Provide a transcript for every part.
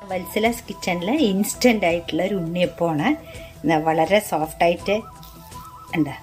വത്സലാസ് കിച്ചണിൽ ഇൻസ്റ്റൻ്റ് ആയിട്ടുള്ള ഒരു ഉണ്ണിയപ്പമാണ് ഇത് വളരെ സോഫ്റ്റായിട്ട് ഉണ്ട്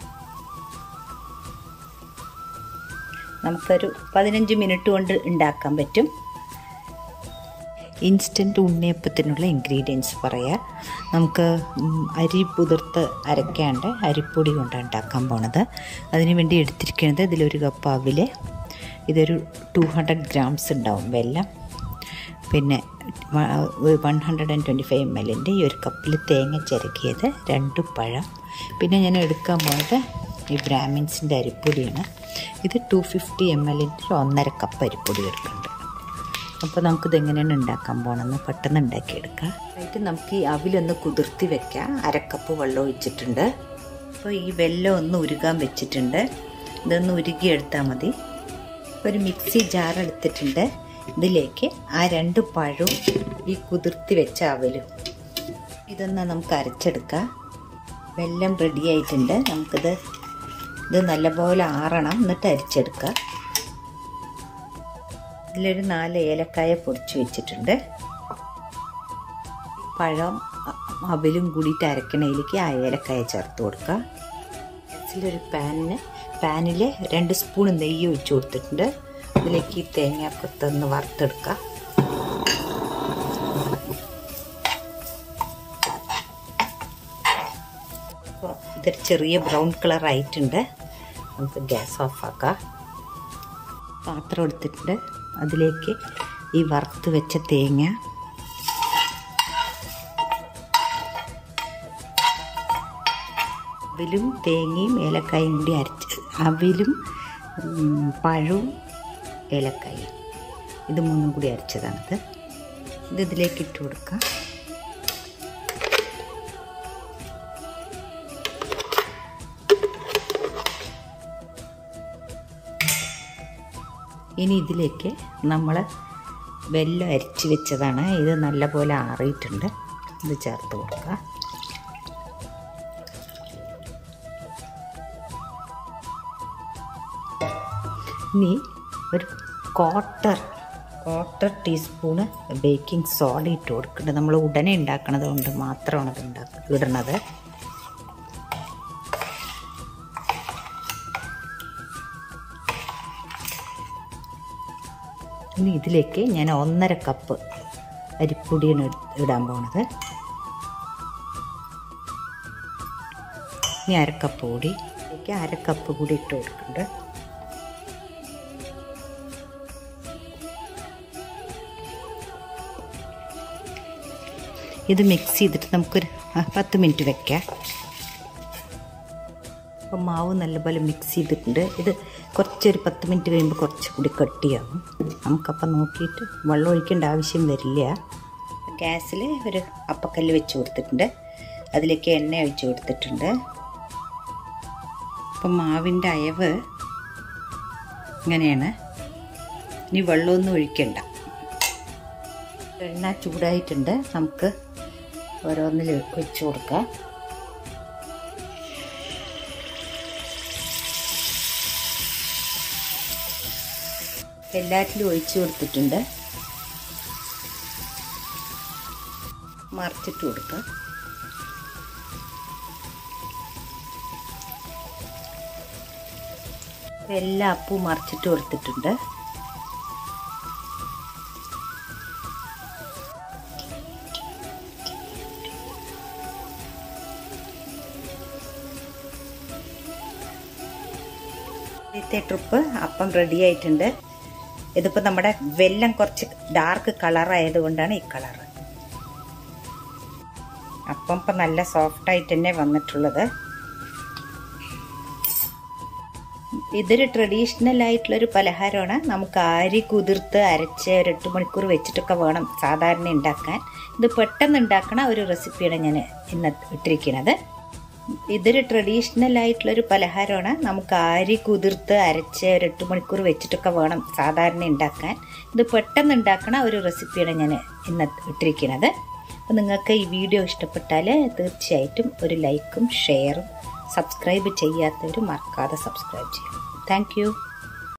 നമുക്കൊരു പതിനഞ്ച് മിനിറ്റ് കൊണ്ട് ഉണ്ടാക്കാൻ പറ്റും ഇൻസ്റ്റൻറ്റ് ഉണ്ണിയപ്പത്തിനുള്ള ഇൻഗ്രീഡിയൻസ് പറയാം നമുക്ക് ഉം, അരി പുതിർത്ത് അരയ്ക്കാണ്ട് അരിപ്പൊടി കൊണ്ടാണ് ഉണ്ടാക്കാൻ പോണത് അതിന് വേണ്ടി എടുത്തിരിക്കുന്നത് ഇതിലൊരു കപ്പ് അവില് ഇതൊരു ടു ഹൺഡ്രഡ് ഗ്രാംസ് ഉണ്ടാവും വെല്ലം പിന്നെ one hundred and twenty five M എല്ലിൻ്റെ ഈ ഒരു കപ്പിൽ തേങ്ങ ചിരക്കിയത് രണ്ട് പഴം പിന്നെ ഞാൻ എടുക്കാൻ പോണത് ഈ ബ്രാഹ്മിൻസിൻ്റെ അരിപ്പൊടിയാണ് ഇത് ടു ഫിഫ്റ്റി എം എല്ലിൻ്റെ ഒന്നര കപ്പ് അരിപ്പൊടി എടുക്കുന്നുണ്ട് അപ്പോൾ നമുക്കിത് എങ്ങനെയാണ് ഉണ്ടാക്കാൻ പോകണമെന്ന് പെട്ടെന്ന് ഉണ്ടാക്കിയെടുക്കാം ആയിട്ട് നമുക്ക് ഈ അവിലൊന്ന് കുതിർത്തി വെക്കാം അരക്കപ്പ് വെള്ളം ഒഴിച്ചിട്ടുണ്ട് അപ്പോൾ ഈ വെള്ളം ഒന്ന് ഉരുകാൻ വെച്ചിട്ടുണ്ട് ഇതൊന്ന് ഉരുകിയെടുത്താൽ മതി ഒരു മിക്സി ജാർ എടുത്തിട്ടുണ്ട് ഇതിലേക്ക് ആ രണ്ട് പഴവും ഈ കുതിർത്തി വെച്ച അവലും ഇതൊന്ന് നമുക്ക് അരച്ചെടുക്കാം വെല്ലം റെഡി ആയിട്ടുണ്ട് നമുക്കിത് ഇത് നല്ലപോലെ ആറണം എന്നിട്ട് അരിച്ചെടുക്കാം ഇതിലൊരു നാല് ഏലക്കായ പൊടിച്ച് വെച്ചിട്ടുണ്ട് പഴം അ- അവലും കൂടിയിട്ട് അരക്കണയിലേക്ക് ആ ഏലക്കായ ചേർത്ത് കൊടുക്കുക ഇതിലൊരു പാനിന് പാനിൽ രണ്ട് സ്പൂൺ നെയ്യ് ഒഴിച്ച് കൊടുത്തിട്ടുണ്ട് അതിലേക്ക് ഈ തേങ്ങാക്കൊത്തൊന്ന് വറുത്തെടുക്കുക അപ്പോൾ ഇതൊരു ചെറിയ ബ്രൗൺ കളർ ആയിട്ടുണ്ട് നമുക്ക് ഗ്യാസ് ഓഫ് ആക്കാം പാത്രം എടുത്തിട്ടുണ്ട് അതിലേക്ക് ഈ വറുത്ത് വെച്ച തേങ്ങ അവിലും തേങ്ങയും ഏലക്കായും കൂടി അരച്ച് അവിലും ഉം, പഴവും ഏലക്കായും ഇത് മൂന്നും കൂടി അരച്ചതാണിത് ഇത് ഇതിലേക്ക് ഇട്ട് കൊടുക്കാം ഇനി ഇതിലേക്ക് നമ്മൾ വെല്ലം അരിച്ച് വെച്ചതാണ് ഇത് നല്ലപോലെ ആറിയിട്ടുണ്ട് ഇത് ചേർത്ത് കൊടുക്കുക ഇനി ഒരു quarter quarter teaspoon baking soda ഇട്ട് കൊടുക്കുന്നുണ്ട് നമ്മൾ ഉടനെ ഉണ്ടാക്കണത് കൊണ്ട് മാത്രമാണ് അത് ഉണ്ടാക്ക ഇടുന്നത് ഇനി ഇതിലേക്ക് ഞാൻ ഒന്നര കപ്പ് അരിപ്പൊടിയാണ് ഇട്- ഇടാൻ പോണത് ഇനി അരക്കപ്പ് കൂടി ഇതിലേക്ക് അരക്കപ്പ് കൂടി ഇട്ട് കൊടുക്കുന്നുണ്ട് ഇത് മിക്സ് ചെയ്തിട്ട് നമുക്കൊരു ആ, പത്ത് മിനിറ്റ് വെക്കാം അപ്പോൾ മാവ് നല്ലപോലെ മിക്സ് ചെയ്തിട്ടുണ്ട് ഇത് കുറച്ചൊരു പത്ത് മിനിറ്റ് കഴിയുമ്പോൾ കുറച്ചുകൂടി കട്ടിയാകും നമുക്കപ്പം നോക്കിയിട്ട് വെള്ളം ഒഴിക്കേണ്ട ആവശ്യം വരില്ല ഗ്യാസിൽ ഒരു അപ്പക്കല്ല് വെച്ച് കൊടുത്തിട്ടുണ്ട് അതിലേക്ക് എണ്ണ ഒഴിച്ച് കൊടുത്തിട്ടുണ്ട് അപ്പം മാവിൻ്റെ അയവ് ഇങ്ങനെയാണ് ഇനി വെള്ളമൊന്നും ഒഴിക്കണ്ട എണ്ണ ചൂടായിട്ടുണ്ട് നമുക്ക് ഓരോന്നിൽ ഒഴിച്ച് കൊടുക്കാം എല്ലാറ്റിലും ഒഴിച്ചു കൊടുത്തിട്ടുണ്ട് മറിച്ചിട്ട് കൊടുക്കാം എല്ലാ അപ്പവും മറിച്ചിട്ട് കൊടുത്തിട്ടുണ്ട് ആദ്യത്തെ ട്രിപ്പ് അപ്പം റെഡി ആയിട്ടുണ്ട് ഇതിപ്പോൾ നമ്മുടെ വെല്ലം കുറച്ച് ഡാർക്ക് കളർ ആയതുകൊണ്ടാണ് ഈ കളർ അപ്പം ഇപ്പം നല്ല സോഫ്റ്റ് ആയിട്ട് തന്നെ വന്നിട്ടുള്ളത് ഇതൊരു ട്രഡീഷണൽ ആയിട്ടുള്ളൊരു പലഹാരമാണ് നമുക്ക് അരി കുതിർത്ത് അരച്ച് ഒരു എട്ട് മണിക്കൂർ വെച്ചിട്ടൊക്കെ വേണം സാധാരണ ഉണ്ടാക്കാൻ ഇത് പെട്ടെന്ന് ഉണ്ടാക്കണ ഒരു റെസിപ്പിയാണ് ഞാൻ ഇന്ന് ഇട്ടിരിക്കുന്നത് ഇതൊരു ട്രഡീഷണൽ ആയിട്ടുള്ളൊരു പലഹാരമാണ് നമുക്ക് അരി കുതിർത്ത് അരച്ച് ഒരു എട്ട് മണിക്കൂർ വെച്ചിട്ടൊക്കെ വേണം സാധാരണ ഉണ്ടാക്കാൻ ഇത് പെട്ടെന്ന് ഉണ്ടാക്കണ ഒരു റെസിപ്പിയാണ് ഞാൻ ഇന്ന് ഇട്ടിരിക്കുന്നത് അപ്പോൾ നിങ്ങൾക്ക് ഈ വീഡിയോ ഇഷ്ടപ്പെട്ടാൽ തീർച്ചയായിട്ടും ഒരു ലൈക്കും ഷെയറും സബ്സ്ക്രൈബ് ചെയ്യാത്തവർ മറക്കാതെ സബ്സ്ക്രൈബ് ചെയ്യും താങ്ക്